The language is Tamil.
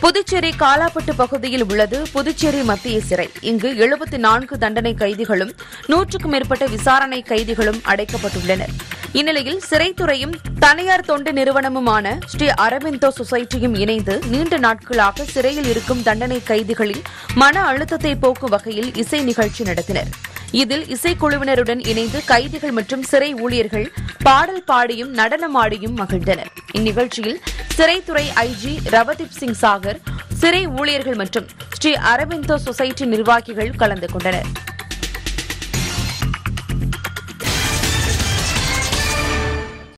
புதுச்சேரி காலாப்பட்டு பகுதியில் உள்ளது புதுச்சேரி மத்திய சிறை இங்கு எழுபத்தி நான்கு தண்டனை கைதிகளும் நூற்றுக்கும் மேற்பட்ட விசாரணை கைதிகளும் அடைக்கப்பட்டுள்ளனர் இந்நிலையில் சிறைத்துறையும் தனியார் தொண்டு நிறுவனமுமான ஸ்ரீ அரவிந்தோ சொசைட்டியும் இணைந்து நீண்ட நாட்களாக சிறையில் இருக்கும் தண்டனை கைதிகளின் மன அழுத்தத்தை போக்கும் வகையில் இசை நிகழ்ச்சி நடத்தினர் இதில் இசைக்குழுவினருடன் இணைந்து கைதிகள் மற்றும் சிறை ஊழியர்கள் பாடல் பாடியும் நடனமாடியும் மகிழ்ந்தனர் இந்நிகழ்ச்சியில் சிறைத்துறை ஐஜி ரவதீப் சிங் சாகர் சிறை ஊழியர்கள் மற்றும் ஸ்ரீ அரவிந்தோ சொசைட்டி நிர்வாகிகள் கலந்து கொண்டனர்